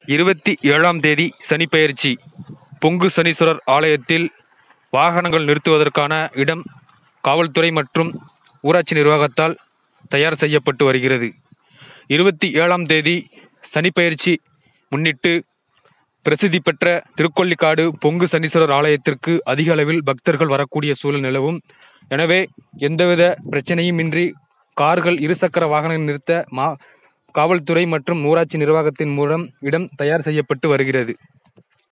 இருபத்தி ஏழாம் தேதி சனிப்பெயர்ச்சி பொங்கு சனீஸ்வரர் ஆலயத்தில் வாகனங்கள் நிறுத்துவதற்கான இடம் காவல்துறை மற்றும் ஊராட்சி நிர்வாகத்தால் தயார் செய்யப்பட்டு வருகிறது இருபத்தி ஏழாம் தேதி சனிப்பெயர்ச்சி முன்னிட்டு பிரசித்தி பெற்ற திருக்கொள்ளிக்காடு பொங்கு சனீஸ்வரர் ஆலயத்திற்கு அதிக அளவில் பக்தர்கள் வரக்கூடிய சூழல் நிலவும் எனவே எந்தவித பிரச்சனையும் இன்றி கார்கள் இருசக்கர வாகனம் நிறுத்த மா காவல்துறை மற்றும் ஊராட்சி நிர்வாகத்தின் மூலம் இடம் தயார் செய்யப்பட்டு வருகிறது